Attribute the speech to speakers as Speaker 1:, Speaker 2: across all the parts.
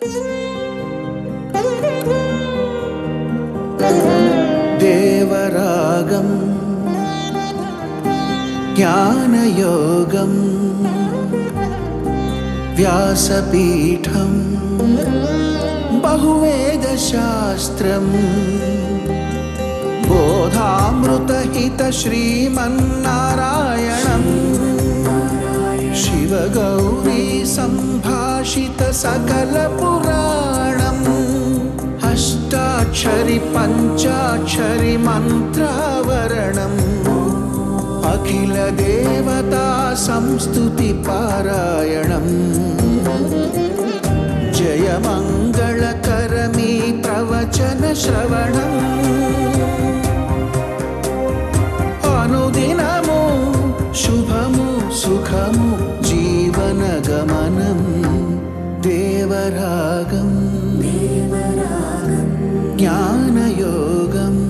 Speaker 1: దేవరాగం జ్ఞానయోగం వ్యాసపీఠం బహువేదశాస్త్రం బోధామృతహిత శ్రీమన్నారాయణం శివగౌరీ సంభాషిత సకల పురాణం అష్టాక్షరి పంచాక్షరి మంత్రావరణం అఖిల దేవతా సంస్తుతి పారాయణం జయ మంగళకరమీ ప్రవచన శ్రవణం అనుదినము శుభము సుఖము జీవన గమనం దేవరాగం జ్ఞానయోగం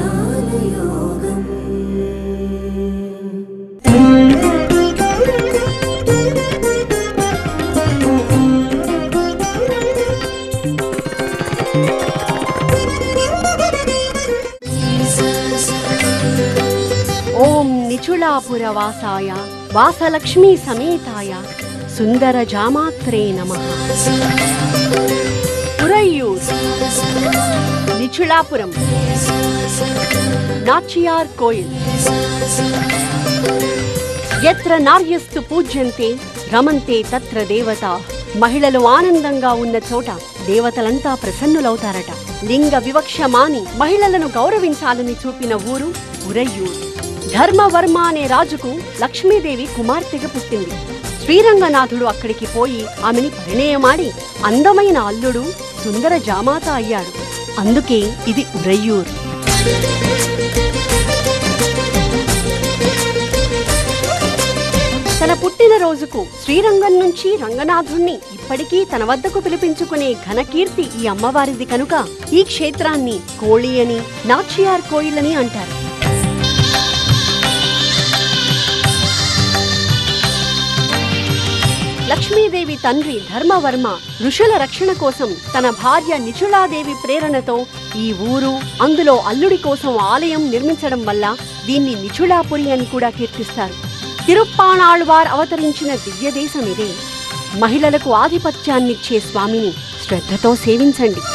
Speaker 2: ఓం నిచుళాపురవాసాయ వాసలక్ష్మీ సమేతాయ సుందర జామాత్రే నమ పురయ్యూర్ నిచుళాపురం నాచియార్ కోయిల్ ఎత్ర నార్యస్తు పూజ్యంతే రమంతే తత్ర దేవత మహిళలు ఆనందంగా ఉన్న చోట దేవతలంతా ప్రసన్నులవుతారట లింగ వివక్ష మాని మహిళలను గౌరవించాలని చూపిన ఊరు ఉరయ్యూరు ధర్మవర్మ అనే రాజుకు లక్ష్మీదేవి కుమార్తెగా పుట్టింది శ్రీరంగనాథుడు అక్కడికి పోయి ఆమెని పరిణయమాడి అందమైన అల్లుడు సుందర జామాత అయ్యాడు అందుకే ఇది ఉరయ్యూరు తన పుట్టినరోజుకు శ్రీరంగం నుంచి రంగనాథుణ్ణి ఇప్పటికీ తన వద్దకు పిలిపించుకునే ఘనకీర్తి ఈ అమ్మవారిది కనుక ఈ క్షేత్రాన్ని కోళి అని నాచియార్ కోయిల్ అని అంటారు లక్ష్మీదేవి తండ్రి ధర్మవర్మ ఋషుల రక్షణ కోసం తన భార్య నిచుళాదేవి ప్రేరణతో ఈ ఊరు అందులో అల్లుడి కోసం ఆలయం నిర్మించడం వల్ల దీన్ని నిచుళాపురి అని కూడా కీర్తిస్తారు తిరుప్పాణాళ్వార్ అవతరించిన దివ్యదేశం ఇదే మహిళలకు ఆధిపత్యాన్నిచ్చే స్వామిని శ్రద్ధతో సేవించండి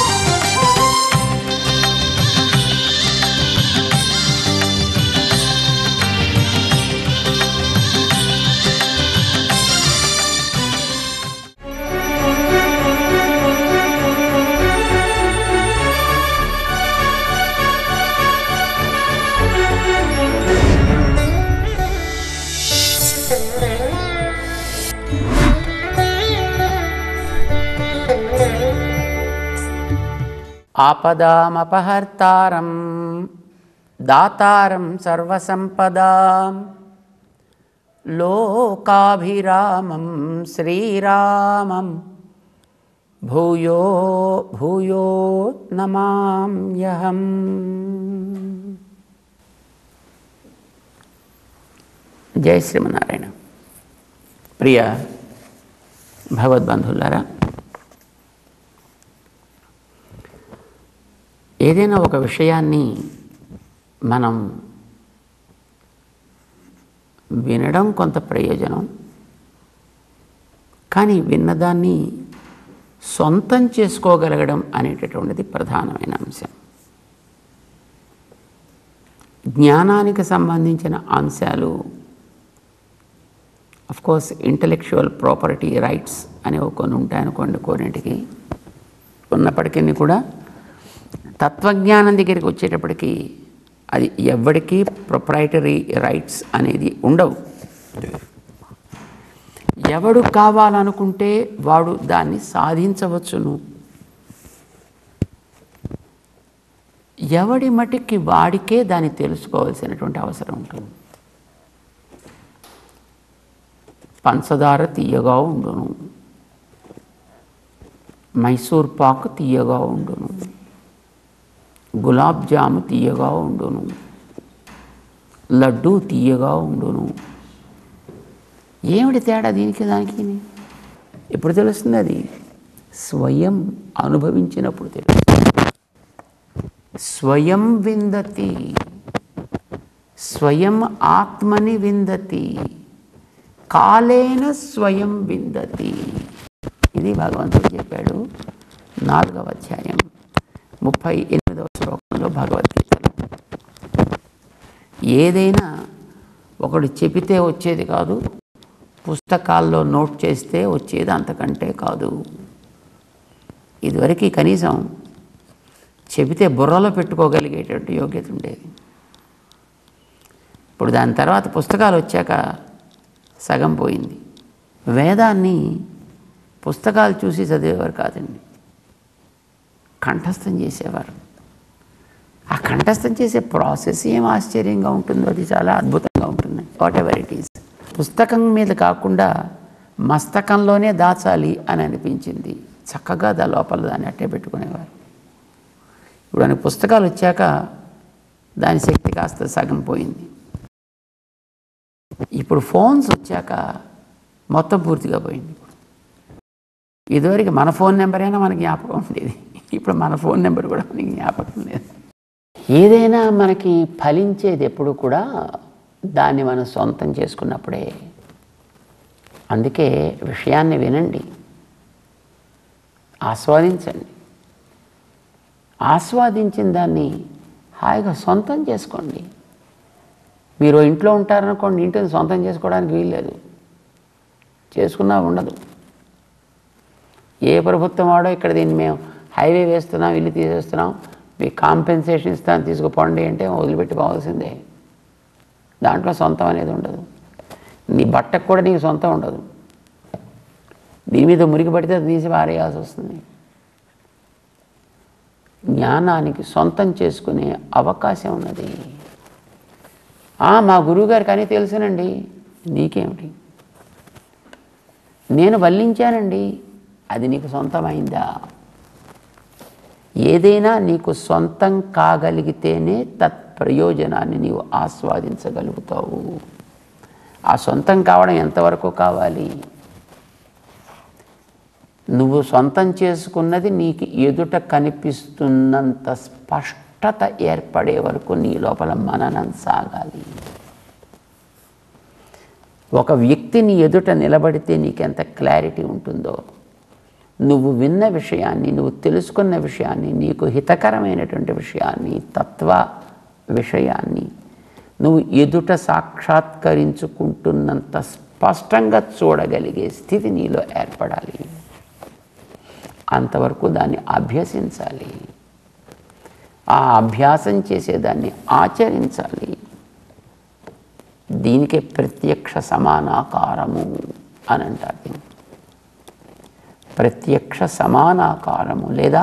Speaker 3: ఆపదామపహర్తారం దాతారం సర్వసంపదాం లోకాభిరామం శ్రీరామం భూయో భూయో నమామ్యహం జై శ్రీమన్నారాయణ ప్రియ భగవద్బంధులారా ఏదైనా ఒక విషయాన్ని మనం వినడం కొంత ప్రయోజనం కానీ విన్నదాన్ని సొంతం చేసుకోగలగడం అనేటటువంటిది ప్రధానమైన అంశం జ్ఞానానికి సంబంధించిన అంశాలు కోర్స్ ఇంటలెక్చువల్ ప్రాపర్టీ రైట్స్ అనేవి కొన్ని ఉంటాయనుకోండి కొన్నింటికి ఉన్నప్పటికీ కూడా తత్వజ్ఞానం దగ్గరికి వచ్చేటప్పటికి అది ఎవరికి ప్రొప్రైటరీ రైట్స్ అనేది ఉండవు ఎవడు కావాలనుకుంటే వాడు దాన్ని సాధించవచ్చును ఎవడి మటికి వాడికే దాన్ని తెలుసుకోవాల్సినటువంటి అవసరం ఉంటుంది పంచదార తీయగా ఉండును మైసూర్ పాకు తీయగా ఉండును గులాబ్ జాము తీయగా ఉండును లడ్డు తీయగా ఉండును ఏమిటి తేడా దీనికి దానికి ఇప్పుడు తెలుస్తుంది అది స్వయం అనుభవించినప్పుడు తెలుసు స్వయం విందతి స్వయం ఆత్మని విందతి కాలేన స్వయం విందతి ఇది భగవంతుడు చెప్పాడు నాలుగవ అధ్యాయం ముప్పై ఎనిమిదవ శ్లోకంలో భగవద్గీతలో ఏదైనా ఒకడు చెబితే వచ్చేది కాదు పుస్తకాల్లో నోట్ చేస్తే వచ్చేది అంతకంటే కాదు ఇదివరకు కనీసం చెబితే బుర్రలో పెట్టుకోగలిగేటట్టు యోగ్యత ఉండేది ఇప్పుడు దాని తర్వాత పుస్తకాలు వచ్చాక సగం పోయింది వేదాన్ని పుస్తకాలు చూసి చదివేవారు కాదండి కంఠస్థం చేసేవారు ఆ కంఠస్థం చేసే ప్రాసెస్ ఏం ఆశ్చర్యంగా ఉంటుందో అది చాలా అద్భుతంగా ఉంటుంది వాట్ ఎవర్ ఇట్ ఈస్ పుస్తకం మీద కాకుండా మస్తకంలోనే దాచాలి అని అనిపించింది చక్కగా దా లోపల దాన్ని అట్టే పెట్టుకునేవారు ఇప్పుడు ఆయన పుస్తకాలు వచ్చాక దాని శక్తి కాస్త సగం పోయింది ఇప్పుడు ఫోన్స్ వచ్చాక మొత్తం పూర్తిగా పోయింది ఇదివరకు మన ఫోన్ నెంబర్ అయినా మనకి జ్ఞాపకం ఉండేది ఇప్పుడు మన ఫోన్ నెంబర్ కూడా మనకి జ్ఞాపకం లేదు ఏదైనా మనకి ఫలించేది ఎప్పుడు కూడా దాన్ని మనం సొంతం చేసుకున్నప్పుడే అందుకే విషయాన్ని వినండి ఆస్వాదించండి ఆస్వాదించిన దాన్ని హాయిగా సొంతం చేసుకోండి మీరు ఇంట్లో ఉంటారనుకోండి ఇంటిని సొంతం చేసుకోవడానికి వీల్లేదు చేసుకున్నా ఉండదు ఏ ప్రభుత్వం వాడో ఇక్కడ దీన్ని మేము హైవే వేస్తున్నాం ఇల్లు తీసేస్తున్నాం మీకు కాంపెన్సేషన్ ఇస్తాను తీసుకుపోండి అంటే వదిలిపెట్టి పోవాల్సిందే దాంట్లో సొంతం అనేది ఉండదు నీ బట్టకు కూడా నీకు సొంతం ఉండదు దీని మీద మురికి పడితే అది తీసి పారేయాల్సి వస్తుంది జ్ఞానానికి సొంతం చేసుకునే అవకాశం ఉన్నది "ఆ, మా గురువుగారికి అని తెలుసునండి నీకేమిటి నేను వల్లించానండి అది నీకు సొంతమైందా ఏదైనా నీకు సొంతం కాగలిగితేనే తత్ ప్రయోజనాన్ని నీవు ఆస్వాదించగలుగుతావు ఆ సొంతం కావడం ఎంతవరకు కావాలి నువ్వు సొంతం చేసుకున్నది నీకు ఎదుట కనిపిస్తున్నంత స్పష్టత ఏర్పడే వరకు నీ లోపల మననం సాగాలి ఒక వ్యక్తిని ఎదుట నిలబడితే నీకెంత క్లారిటీ ఉంటుందో నువ్వు విన్న విషయాన్ని నువ్వు తెలుసుకున్న విషయాన్ని నీకు హితకరమైనటువంటి విషయాన్ని తత్వ విషయాన్ని నువ్వు ఎదుట సాక్షాత్కరించుకుంటున్నంత స్పష్టంగా చూడగలిగే స్థితి నీలో ఏర్పడాలి అంతవరకు దాన్ని అభ్యసించాలి ఆ అభ్యాసం చేసేదాన్ని ఆచరించాలి దీనికే ప్రత్యక్ష సమానాకారము అని అంటారు దీన్ని ప్రత్యక్ష సమానాకారము లేదా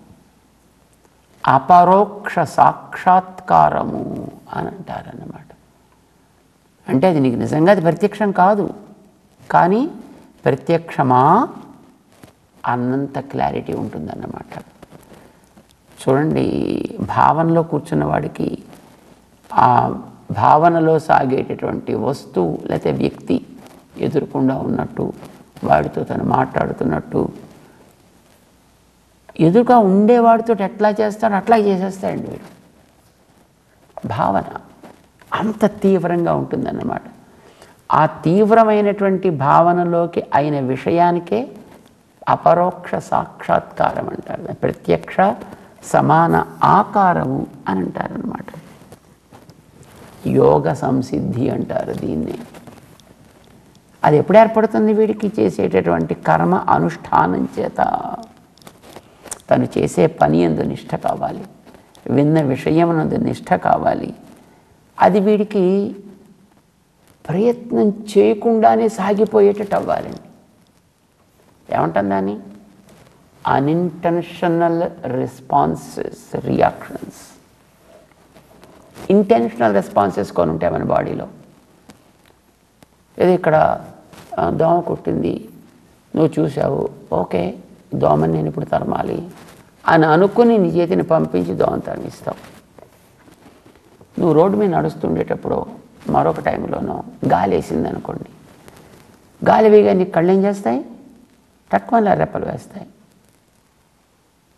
Speaker 3: అపరోక్ష సాక్షాత్కారము అని అంటారన్నమాట అంటే అది నీకు నిజంగా అది ప్రత్యక్షం కాదు కానీ ప్రత్యక్షమా అన్నంత క్లారిటీ ఉంటుందన్నమాట చూడండి భావనలో కూర్చున్న వాడికి ఆ భావనలో సాగేటటువంటి వస్తువు లేకపోతే వ్యక్తి ఎదురుకుండా ఉన్నట్టు వాడితో తను మాట్లాడుతున్నట్టు ఎదురుగా ఉండేవాడితో ఎట్లా చేస్తాడో అట్లా చేసేస్తాడండి వీడు భావన అంత తీవ్రంగా ఉంటుందన్నమాట ఆ తీవ్రమైనటువంటి భావనలోకి అయిన విషయానికే అపరోక్ష సాక్షాత్కారం అంటారు ప్రత్యక్ష సమాన ఆకారము అని అంటారనమాట యోగ సంసిద్ధి అంటారు దీన్ని అది ఎప్పుడు ఏర్పడుతుంది వీడికి చేసేటటువంటి కర్మ అనుష్ఠానం చేత తను చేసే పని ఎందు నిష్ట కావాలి విన్న విషయమునందు నిష్ట కావాలి అది వీడికి ప్రయత్నం చేయకుండానే సాగిపోయేటట్టు అవ్వాలండి ఏమంటాం దాన్ని unintentional responses reactions intentional responses కొని ఉంటాయి మన బాడీలో ఏదో ఇక్కడ ఆ, దోమ కుట్టింది నువ్వు చూసావు ఓకే దోమని నేను ఇప్పుడు తరమాలి అని అనుకుని నీ చేతిని పంపించి దోమను తరిమిస్తావు నువ్వు రోడ్డు మీద నడుస్తుండేటప్పుడు మరొక టైంలోనో గాలి వేసింది అనుకోండి గాలి వేగా నీ కళ్ళు ఏం చేస్తాయి తక్కువ రెప్పలు వేస్తాయి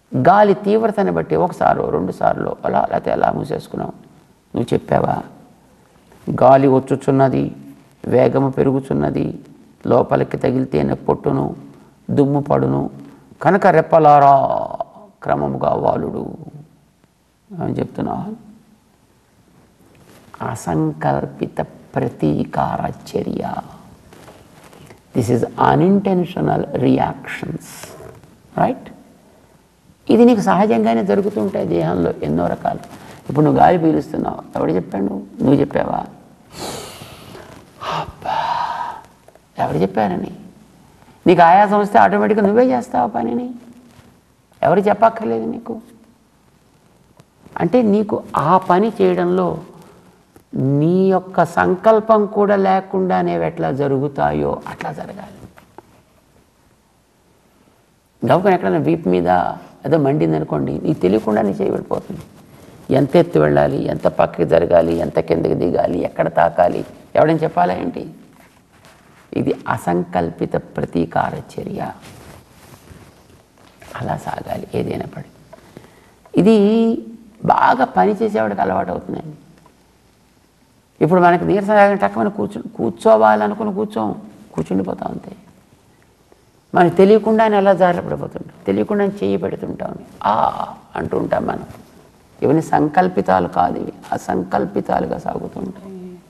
Speaker 3: గాలి తీవ్రతని బట్టి ఒకసారి రెండు సార్లు అలా లేకపోతే ఎలా మూసేసుకున్నావు నువ్వు చెప్పావా గాలి వచ్చుచున్నది వేగము పెరుగుచున్నది లోపలికి తగిలితేనే పొట్టును దుమ్ము పడును కనుక రెప్పలారా క్రమముగా వాలుడు అని చెప్తున్నా అసంకల్పిత ప్రతీకార చర్య this is unintentional reactions right ఇది నీకు సహజంగానే జరుగుతుంటాయి దేహంలో ఎన్నో రకాలు ఇప్పుడు నువ్వు గాలి పీలుస్తున్నావు ఎవడు చెప్పాడు నువ్వు చెప్పావా అబ్బా ఎవరు చెప్పారని నీకు ఆయాసం వస్తే ఆటోమేటిక్గా నువ్వే చేస్తావు పనిని ఎవరు చెప్పక్కర్లేదు నీకు అంటే నీకు ఆ పని చేయడంలో నీ యొక్క సంకల్పం కూడా లేకుండానే ఎట్లా జరుగుతాయో అట్లా జరగాలి గవ్వని ఎక్కడైనా వీపు మీద ఏదో మండింది అనుకోండి నీకు తెలియకుండా నీ చేయబడిపోతుంది ఎంత ఎత్తు వెళ్ళాలి ఎంత పక్కకి జరగాలి ఎంత కిందకి దిగాలి ఎక్కడ తాకాలి ఎవడని చెప్పాలా ఏంటి ఇది అసంకల్పిత ప్రతీకార చర్య అలా సాగాలి ఏదైనా పడి ఇది బాగా పని చేసేవాడికి అలవాటు అవుతుందండి ఇప్పుడు మనకి నీరసం రాగానే టక్కమని కూర్చో కూర్చోవాలనుకుని కూర్చోం కూర్చుండిపోతాం అంతే మనకి తెలియకుండానే అలా జారపడిపోతుంటాం తెలియకుండా చెయ్యి పెడుతుంటాం ఆ అంటూ ఉంటాం మనం ఇవన్నీ సంకల్పితాలు కాదు ఇవి అసంకల్పితాలుగా సాగుతుంటాయి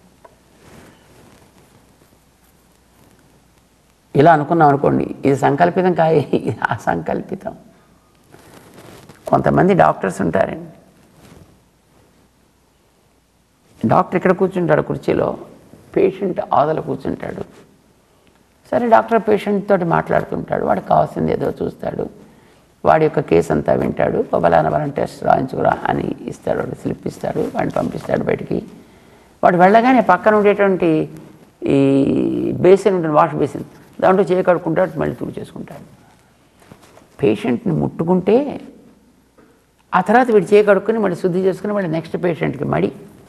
Speaker 3: ఇలా అనుకున్నాం అనుకోండి ఇది సంకల్పితం కాదు ఇది అసంకల్పితం కొంతమంది డాక్టర్స్ ఉంటారండి డాక్టర్ ఇక్కడ కూర్చుంటాడు కుర్చీలో పేషెంట్ ఆదల కూర్చుంటాడు సరే డాక్టర్ పేషెంట్ తోటి మాట్లాడుతుంటాడు వాడికి కావాల్సింది ఏదో చూస్తాడు వాడి యొక్క కేసు అంతా వింటాడు బలానా బలం టెస్ట్ రాయించుకురా అని ఇస్తాడు వాడు స్లిప్ ఇస్తాడు వాడిని పంపిస్తాడు బయటికి వాడు వెళ్ళగానే పక్కన ఉండేటువంటి ఈ బేసిన్ ఉంటుంది వాష్ బేసిన్ దాంట్లో చేయి కడుక్కుంటాడు మళ్ళీ తుడి చేసుకుంటాడు పేషెంట్ని ముట్టుకుంటే ఆ తర్వాత వీడు చేయి కడుక్కొని మళ్ళీ శుద్ధి చేసుకుని మళ్ళీ నెక్స్ట్ పేషెంట్కి మడి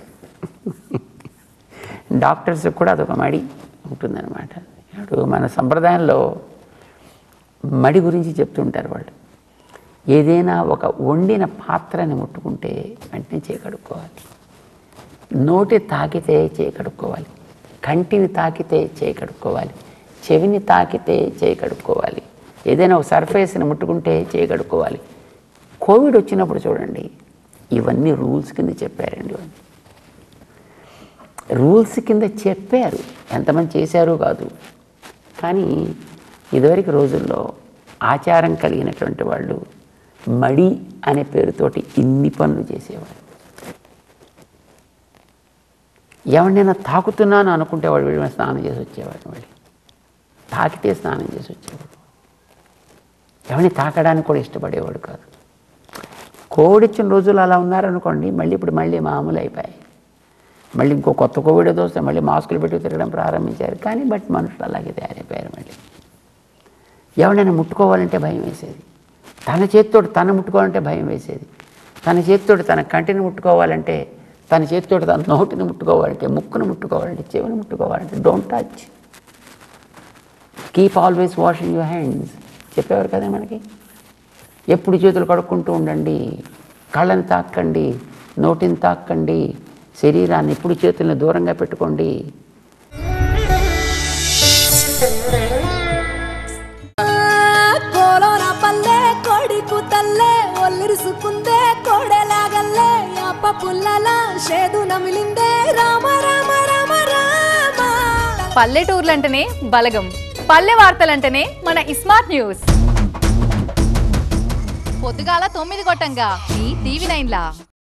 Speaker 3: డాక్టర్స్ కూడా అదొక మడి ఉంటుందన్నమాట ఇప్పుడు మన సంప్రదాయంలో మడి గురించి చెప్తుంటారు వాళ్ళు ఏదైనా ఒక వండిన పాత్రని ముట్టుకుంటే వెంటనే చేయకడుక్కోవాలి నోటి తాకితే చేయకడుక్కోవాలి కంటిని తాకితే చేయకడుక్కోవాలి చెవిని తాకితే చేయకడుక్కోవాలి ఏదైనా ఒక సర్ఫేస్ని ముట్టుకుంటే చేయకడుక్కోవాలి కోవిడ్ వచ్చినప్పుడు చూడండి ఇవన్నీ రూల్స్ కింద చెప్పారండి ఇవన్నీ రూల్స్ కింద చెప్పారు ఎంతమంది చేశారో కాదు కానీ ఇదివరకు రోజుల్లో ఆచారం కలిగినటువంటి వాళ్ళు మడి అనే పేరుతోటి ఇన్ని పనులు చేసేవాడు ఎవరినైనా తాకుతున్నాను అనుకుంటే వాడు వీడి మీద స్నానం చేసి వచ్చేవాడు మళ్ళీ తాకితే స్నానం చేసి వచ్చేవాడు ఎవరిని తాకడానికి కూడా ఇష్టపడేవాడు కాదు కోవిడ్ ఇచ్చిన రోజులు అలా ఉన్నారనుకోండి మళ్ళీ ఇప్పుడు మళ్ళీ మామూలు అయిపోయాయి మళ్ళీ ఇంకో కొత్త కోవిడ్ ఏదో వస్తే మళ్ళీ మాస్కులు పెట్టి తిరగడం ప్రారంభించారు కానీ బట్ మనుషులు అలాగే తయారైపోయారు మళ్ళీ ఎవరైనా ముట్టుకోవాలంటే భయం వేసేది తన చేతితోటి తన ముట్టుకోవాలంటే భయం వేసేది తన చేతితోటి తన కంటిని ముట్టుకోవాలంటే తన చేతితోటి తన నోటిని ముట్టుకోవాలంటే ముక్కును ముట్టుకోవాలంటే చెవిని ముట్టుకోవాలంటే don't touch keep always washing your hands చెప్పేవారు కదా మనకి ఎప్పుడు చేతులు కడుక్కుంటూ ఉండండి కళ్ళని తాకండి నోటిని తాకండి శరీరాన్ని ఎప్పుడు చేతుల్ని దూరంగా పెట్టుకోండి
Speaker 4: ಕೋಲೋನ ಪಲ್ಲೆ ಕೋಡಿ ಕೂತಲ್ಲೇ ಒಲ್ಲಿರಿಸುಕುಂದೆ ಕೋಡೆಲಾಗಲ್ಲೇ ಅಪ್ಪ ಪುಲ್ಲಲ ಶೇದು ನಮಿಲಿಂದೆ ರಾಮ ರಾಮ ರಾಮ రామ
Speaker 5: పల్లెటూర్లంటేనే బలగం పల్లె వార్తలంటేనే మన ఇస్మార్ట్ న్యూస్ పొద్దుగాల తొమ్మిది కొట్టంగా మీ టీవీ నైన్లా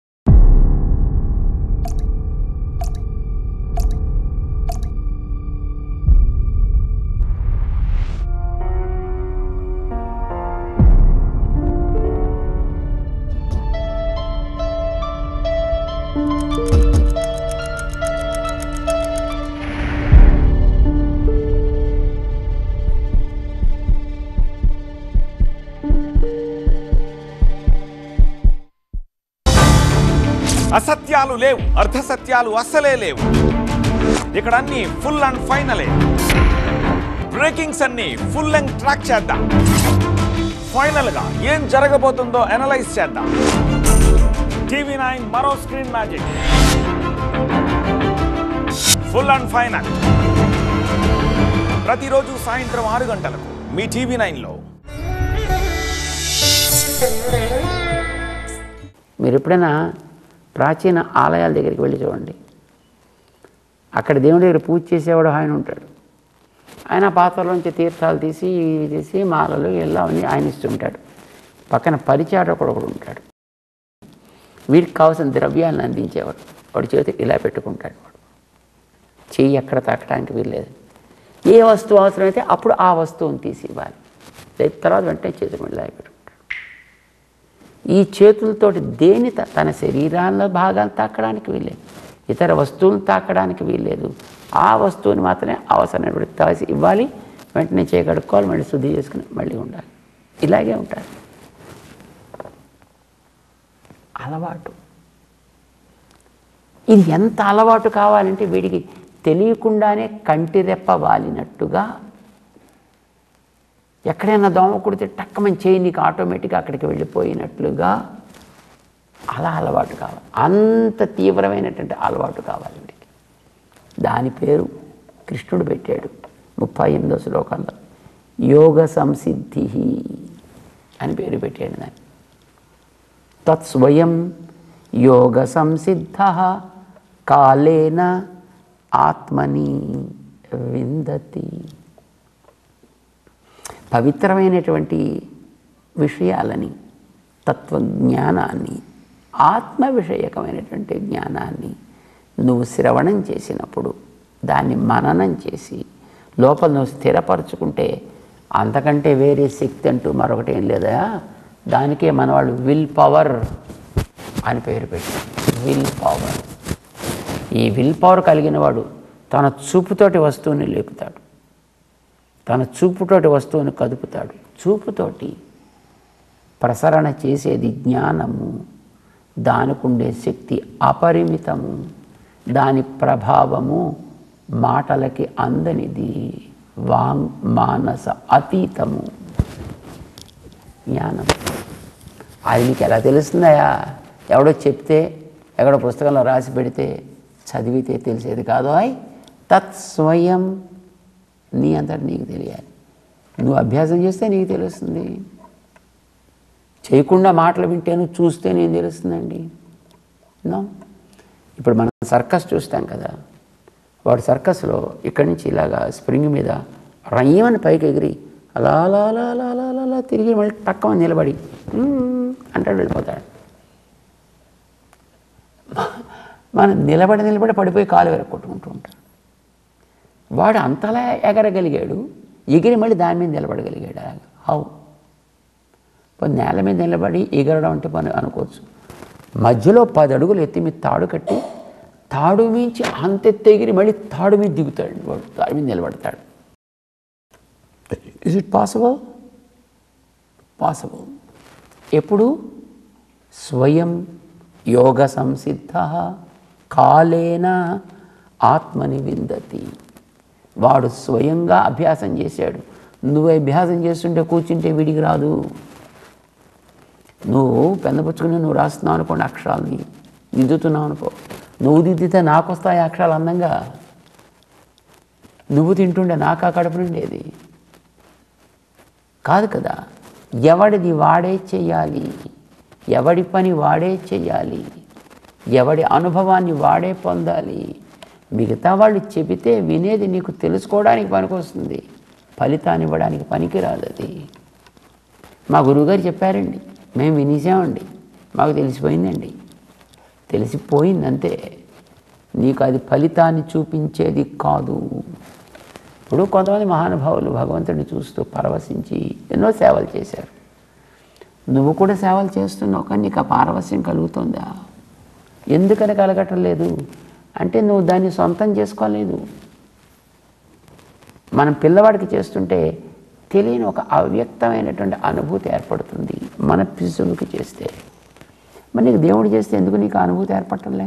Speaker 6: అసత్యాలు లేవు అర్ధసత్యాలు అస్సలే లేవు ఇక్కడ అన్ని ఫుల్ అండ్ ఫైనలే బ్రేకింగ్స్ అన్ని ఫుల్ అండ్ ట్రాక్ చేద్దాం ఫైనల్ గా ఏం జరగబోతుందో అనలైజ్ చేద్దాం టీవీ నైన్ మరో screen magic full and final ప్రతిరోజు సాయంత్రం ఆరు గంటలకు మీ టీవీ నైన్లో
Speaker 3: మీరు ఎప్పుడైనా ప్రాచీన ఆలయాల దగ్గరికి వెళ్ళి చూడండి అక్కడ దేవుడి దగ్గర పూజ చేసేవాడు ఆయన ఉంటాడు ఆయన పాత్రలోంచి తీర్థాలు తీసి ఇవి తీసి మాలలు ఇలా అన్నీ ఆయన ఇస్తుంటాడు పక్కన పరిచారకుడు ఒకడు ఉంటాడు వీరికి కావాల్సిన ద్రవ్యాలను అందించేవాడు వాడి చేతి ఇలా పెట్టుకుంటాడు వాడు చెయ్యి ఎక్కడ తాకడానికి వీల్లేదు ఏ వస్తువు అవసరమైతే అప్పుడు ఆ వస్తువుని తీసి ఇవ్వాలి లేదు తర్వాత వెంటనే చేతి ఇలా పెట్టుకుంటాడు ఈ చేతులతోటి దేని త- తన శరీరాల్లో భాగాలు తాకడానికి వీల్లేదు ఇతర వస్తువులు తాకడానికి వీల్లేదు ఆ వస్తువుని మాత్రమే అవసరమైనప్పుడు తాసి ఇవ్వాలి వెంటనే చేయగడుక్కోవాలి మళ్ళీ శుద్ధి చేసుకుని మళ్ళీ ఉండాలి ఇలాగే ఉంటారు అలవాటు ఇది ఎంత అలవాటు కావాలంటే వీడికి తెలియకుండానే కంటిరెప్ప వాలినట్టుగా ఎక్కడైనా దోమ కుడితే టక్కమని చేయి నీకు ఆటోమేటిక్గా అక్కడికి వెళ్ళిపోయినట్లుగా అలా అలవాటు కావాలి అంత తీవ్రమైనటువంటి అలవాటు కావాలి వీడికి దాని పేరు కృష్ణుడు పెట్టాడు ముప్పై ఎనిమిదో శ్లోకంలో యోగ సంసిద్ధి అని పేరు పెట్టాడు దాన్ని తత్స్వయం యోగ సంసిద్ధ కాలేన ఆత్మని విందతి పవిత్రమైనటువంటి విషయాలని తత్వజ్ఞానాన్ని ఆత్మ విషయకమైనటువంటి జ్ఞానాన్ని నువ్వు శ్రవణం చేసినప్పుడు దాన్ని మననం చేసి లోపల నువ్వు స్థిరపరచుకుంటే అంతకంటే వేరే శక్తి అంటూ మరొకటి ఏం లేదా దానికే మన వాళ్ళు విల్ పవర్ అని పేరు పెట్టారు విల్ పవర్ ఈ విల్ పవర్ కలిగిన వాడు తన చూపుతోటి వస్తువుని లేపుతాడు తన చూపుతోటి వస్తువుని కదుపుతాడు చూపుతోటి ప్రసరణ చేసేది జ్ఞానము దానికి ఉండే శక్తి అపరిమితము దాని ప్రభావము మాటలకి అందనిది వాంగ్ మానస అతీతము జ్ఞానం అది నీకు ఎలా తెలుస్తుందయా ఎవడో చెప్తే ఎక్కడో పుస్తకంలో రాసి పెడితే చదివితే తెలిసేది కాదు అయ్ తత్స్వయం నీ అంతటి నీకు తెలియాలి నువ్వు అభ్యాసం చేస్తే నీకు తెలుస్తుంది చేయకుండా మాటలు వింటేను చూస్తే నేను తెలుస్తుందండి నో ఇప్పుడు మనం సర్కస్ చూస్తాం కదా వాడు సర్కస్లో ఇక్కడి నుంచి ఇలాగా స్ప్రింగ్ మీద రయ్యమని పైకి ఎగిరి అలా అలా అలా అలా అలా అలా అలా తిరిగి మళ్ళీ టక్కమని నిలబడి "మ్మ్" అంటాడు వెళ్ళిపోతాడు మనం నిలబడి నిలబడి పడిపోయి కాలు వెరక్కొట్టుకుంటూ ఉంటాం వాడు అంతలా ఎగరగలిగాడు ఎగిరి మళ్ళీ దాని మీద నిలబడగలిగాడు హౌ పోనీ నేల మీద నిలబడి ఎగరడం అంటే పని అనుకోవచ్చు మధ్యలో పది అడుగులు ఎత్తి మీద తాడు కట్టి తాడు మించి అంత ఎత్తు ఎగిరి మళ్ళీ తాడు మీద దిగుతాడు వాడు తాడు మీద నిలబడతాడు ఇస్ ఇట్ పాసిబుల్ పాసిబుల్ ఎప్పుడు స్వయం యోగ సంసిద్ధ కాలేన ఆత్మని విందతి వాడు స్వయంగా అభ్యాసం చేశాడు నువ్వు అభ్యాసం చేస్తుంటే కూర్చుంటే వీడికి రాదు నువ్వు పెందపుచ్చుకుని నువ్వు రాస్తున్నావు అనుకోండి అక్షరాలని దిద్దుతున్నావు అనుకో నువ్వు దిద్దితే నాకు వస్తాయి అక్షరాలు అందంగా నువ్వు తింటుండే నాకు ఆ కడుపు నిండేది కాదు కదా ఎవడిది వాడే చెయ్యాలి ఎవడి పని వాడే చెయ్యాలి ఎవడి అనుభవాన్ని వాడే పొందాలి మిగతా వాళ్ళు చెబితే వినేది నీకు తెలుసుకోవడానికి పనికొస్తుంది ఫలితాన్ని ఇవ్వడానికి పనికిరాదు అది మా గురువుగారు చెప్పారండి మేము వినేసామండి మాకు తెలిసిపోయిందండి తెలిసిపోయింది అంతే నీకు అది ఫలితాన్ని చూపించేది కాదు ఇప్పుడు కొంతమంది మహానుభావులు భగవంతుడిని చూస్తూ పరవశించి ఎన్నో సేవలు చేశారు నువ్వు కూడా సేవలు చేస్తున్నావు కానీ నీకు ఆ పారవస్యం కలుగుతుందా ఎందుకని కలగటం లేదు అంటే నువ్వు దాన్ని సొంతం చేసుకోలేదు మనం పిల్లవాడికి చేస్తుంటే తెలియని ఒక అవ్యక్తమైనటువంటి అనుభూతి ఏర్పడుతుంది మన శిశువుకి చేస్తే మరి నీకు దేవుడు చేస్తే ఎందుకు నీకు ఆ అనుభూతి ఏర్పడటంలే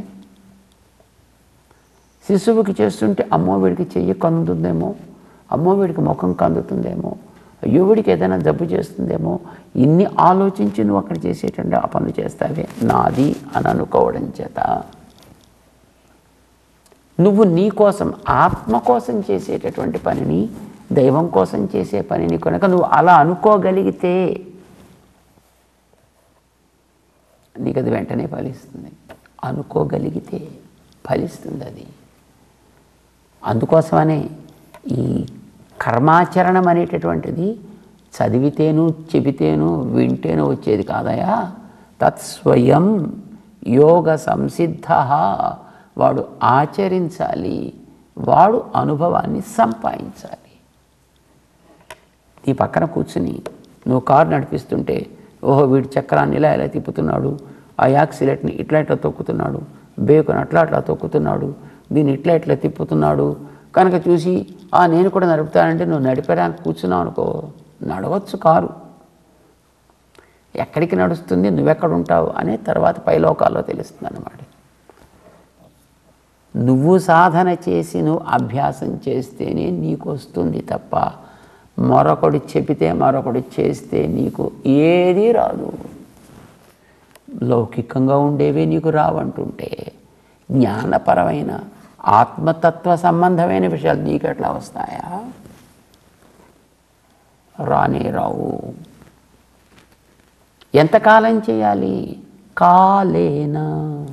Speaker 3: శిశువుకి చేస్తుంటే అమ్మో వీడికి చెయ్యి కందుతుందేమో అమ్మో వీడికి ముఖం కందుతుందేమో అయ్యో వీడికి ఏదైనా జబ్బు చేస్తుందేమో ఇన్ని ఆలోచించి నువ్వు అక్కడ చేసేటంటే ఆ పనులు చేస్తావే నాది అని అనుకోవడం చేత నువ్వు నీ కోసం ఆత్మ కోసం చేసేటటువంటి పనిని దైవం కోసం చేసే పనిని కనుక నువ్వు అలా అనుకోగలిగితే నీకు అది వెంటనే ఫలిస్తుంది అనుకోగలిగితే ఫలిస్తుంది అది అందుకోసమనే ఈ కర్మాచరణం అనేటటువంటిది చదివితేను చెబితేను వింటేను వచ్చేది కాదయా తత్స్వయం యోగ సంసిద్ధ వాడు ఆచరించాలి వాడు అనుభవాన్ని సంపాదించాలి నీ పక్కన కూర్చుని నువ్వు కారు నడిపిస్తుంటే ఓహో వీడి చక్రాన్ని ఇలా ఇలా తిప్పుతున్నాడు ఆ యాక్సిలేట్ని ఇట్లా ఇట్లా తొక్కుతున్నాడు బేకుని అట్లా అట్లా తొక్కుతున్నాడు దీన్ని ఇట్లా ఇట్లా తిప్పుతున్నాడు కనుక చూసి ఆ నేను కూడా నడుపుతానంటే నువ్వు నడిపడానికి కూర్చున్నావు అనుకో నడవచ్చు కారు ఎక్కడికి నడుస్తుంది నువ్వెక్కడ ఉంటావు అనే తర్వాత పైలోకాల్లో తెలుస్తుంది అన్నమాట నువ్వు సాధన చేసి నువ్వు అభ్యాసం చేస్తేనే నీకు వస్తుంది తప్ప మరొకడు చెబితే మరొకడు చేస్తే నీకు ఏదీ రాదు లౌకికంగా ఉండేవే నీకు రావంటుంటే జ్ఞానపరమైన ఆత్మతత్వ సంబంధమైన విషయాలు నీకు ఎట్లా వస్తాయా రానే రావు ఎంతకాలం చేయాలి కాలేనా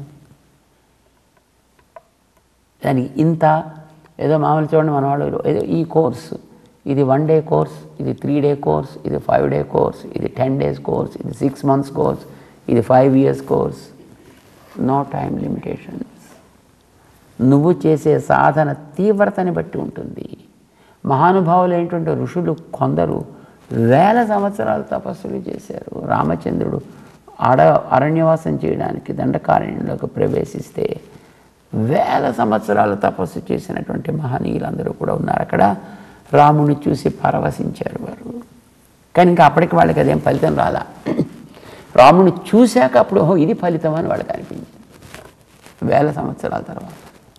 Speaker 3: దానికి ఇంత ఏదో మామూలు చూడండి మన వాళ్ళు ఏదో ఈ కోర్సు ఇది వన్ డే కోర్స్ ఇది త్రీ డే కోర్స్ ఇది ఫైవ్ డే కోర్స్ ఇది టెన్ డేస్ కోర్స్ ఇది సిక్స్ మంత్స్ కోర్స్ ఇది five years course no time limitations నువ్వు చేసే సాధన తీవ్రతని బట్టి ఉంటుంది మహానుభావులు ఏంటంటే ఋషులు కొందరు వేల సంవత్సరాలు తపస్సులు చేశారు రామచంద్రుడు అడ అరణ్యవాసం చేయడానికి దండకారణ్యంలోకి ప్రవేశిస్తే వేల సంవత్సరాలు తపస్సు చేసినటువంటి మహనీయులందరూ కూడా ఉన్నారు అక్కడ రాముని చూసి పరవశించారు వారు కానీ ఇంకా అప్పటికి వాళ్ళకి అదేం ఫలితం రాలా రాముని చూశాక అప్పుడు ఓహో ఇది ఫలితం అని వాళ్ళకి అనిపించింది వేల సంవత్సరాల తర్వాత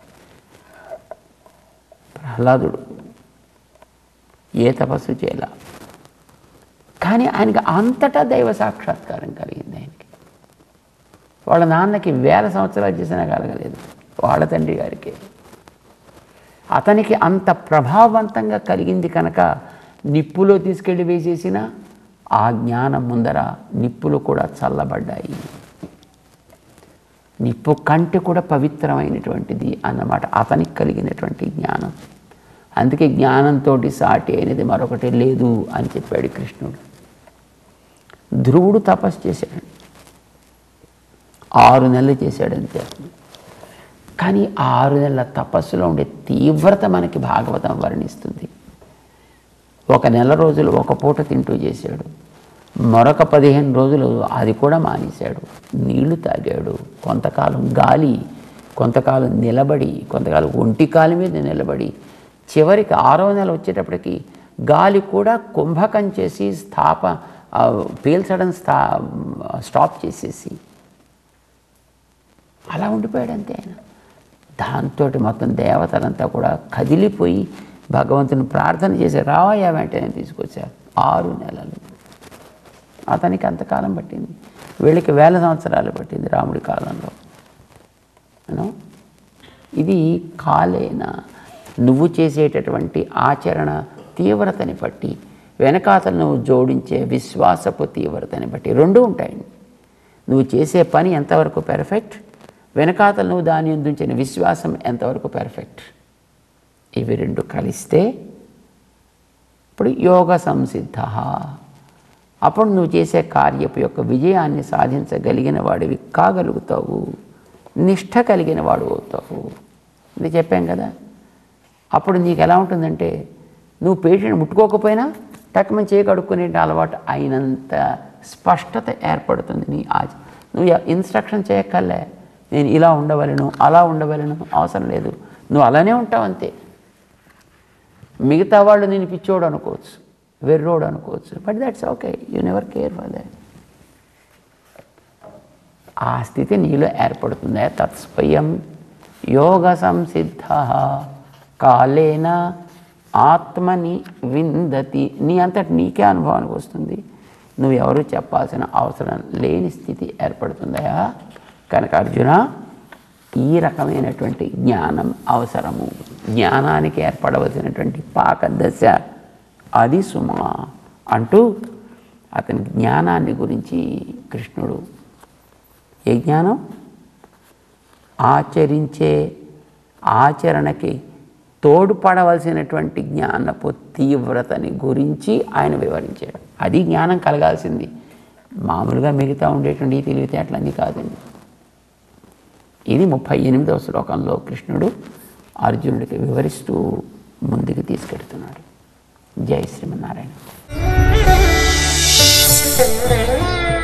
Speaker 3: ప్రహ్లాదుడు ఏ తపస్సు చేయాల కానీ ఆయనకి అంతటా దైవ సాక్షాత్కారం కలిగింది ఆయనకి వాళ్ళ నాన్నకి వేల సంవత్సరాలు చేసినా కలగలేదు వాళ్ళ తండ్రి గారికి అతనికి అంత ప్రభావవంతంగా కలిగింది కనుక నిప్పులో తీసుకెళ్ళి వేసేసిన ఆ జ్ఞానం ముందర నిప్పులు కూడా చల్లబడ్డాయి నిప్పు కంటే కూడా పవిత్రమైనటువంటిది అన్నమాట అతనికి కలిగినటువంటి జ్ఞానం అందుకే జ్ఞానంతో సాటి అనేది మరొకటి లేదు అని చెప్పాడు కృష్ణుడు ధ్రువుడు తపస్సు చేశాడు ఆరు నెలలు చేశాడు అంతే కానీ ఆ ఆరు నెలల తపస్సులో ఉండే తీవ్రత మనకి భాగవతం వర్ణిస్తుంది ఒక నెల రోజులు ఒక పూట తింటూ చేశాడు మరొక పదిహేను రోజులు అది కూడా మానేశాడు నీళ్లు తాగాడు కొంతకాలం గాలి కొంతకాలం నిలబడి కొంతకాలం ఒంటి కాలి మీద నిలబడి చివరికి ఆరో నెల వచ్చేటప్పటికి గాలి కూడా కుంభకం చేసి స్థాప ఆ, పీల్చడం స్థా స్టాప్ చేసేసి అలా ఉండిపోయాడు అంతే ఆయన దాంతో మొత్తం దేవతలంతా కూడా కదిలిపోయి భగవంతుని ప్రార్థన చేసి రావయ్యా వెంటనే తీసుకొచ్చారు ఆరు నెలలు అతనికి అంతకాలం పట్టింది వీళ్ళకి వేల సంవత్సరాలు పట్టింది రాముడి కాలంలో యూనో? ఇది కాలేన నువ్వు చేసేటటువంటి ఆచరణ తీవ్రతని బట్టి వెనకాతలు నువ్వు జోడించే విశ్వాసపు తీవ్రతని బట్టి రెండు ఉంటాయండి నువ్వు చేసే పని ఎంతవరకు పెర్ఫెక్ట్ వెనకాతలు నువ్వు దాని ఉంచిన విశ్వాసం ఎంతవరకు పెర్ఫెక్ట్ ఇవి రెండు కలిస్తే ఇప్పుడు యోగ సంసిద్ధ అప్పుడు నువ్వు చేసే కార్యపు యొక్క విజయాన్ని సాధించగలిగిన వాడివి కాగలుగుతావు నిష్ఠ కలిగిన వాడు అవుతావు ఇది చెప్పాం కదా అప్పుడు నీకు ఎలా ఉంటుందంటే నువ్వు పేషెంట్ ముట్టుకోకపోయినా టక్మని చేయి కడుక్కునే అలవాటు అయినంత స్పష్టత ఏర్పడుతుంది నీ ఆచ నువ్వు ఇన్స్ట్రక్షన్ చేయక్కర్లే నేను ఇలా ఉండవలను అలా ఉండవలను అవసరం లేదు నువ్వు అలానే ఉంటావు అంతే మిగతా వాళ్ళు నేను పిచ్చోడు అనుకోవచ్చు వెర్రోడు అనుకోవచ్చు but that's okay you never care for that ఆ స్థితి నీలో ఏర్పడుతుంది తత్స్వయం యోగ సంసిద్ధ కాలేన ఆత్మని విందతి నీ అంతటి నీకే అనుభవానికి వస్తుంది నువ్వు ఎవరు చెప్పాల్సిన అవసరం లేని స్థితి ఏర్పడుతుందయా కనుక అర్జున ఈ రకమైనటువంటి జ్ఞానం అవసరము జ్ఞానానికి ఏర్పడవలసినటువంటి పాక దశ అది సుమా అంటూ అతని జ్ఞానాన్ని గురించి కృష్ణుడు ఏ జ్ఞానం ఆచరించే ఆచరణకి తోడ్పడవలసినటువంటి జ్ఞానపు తీవ్రతని గురించి ఆయన వివరించాడు అది జ్ఞానం కలగాల్సింది మామూలుగా మిగతా ఉండేటువంటి ఈ తెలివితేటలన్నీ కాదండి ఇది ముప్పై ఎనిమిదవ శ్లోకంలో కృష్ణుడు అర్జునుడికి వివరిస్తూ ముందుకు తీసుకెడుతున్నాడు జై శ్రీమన్నారాయణ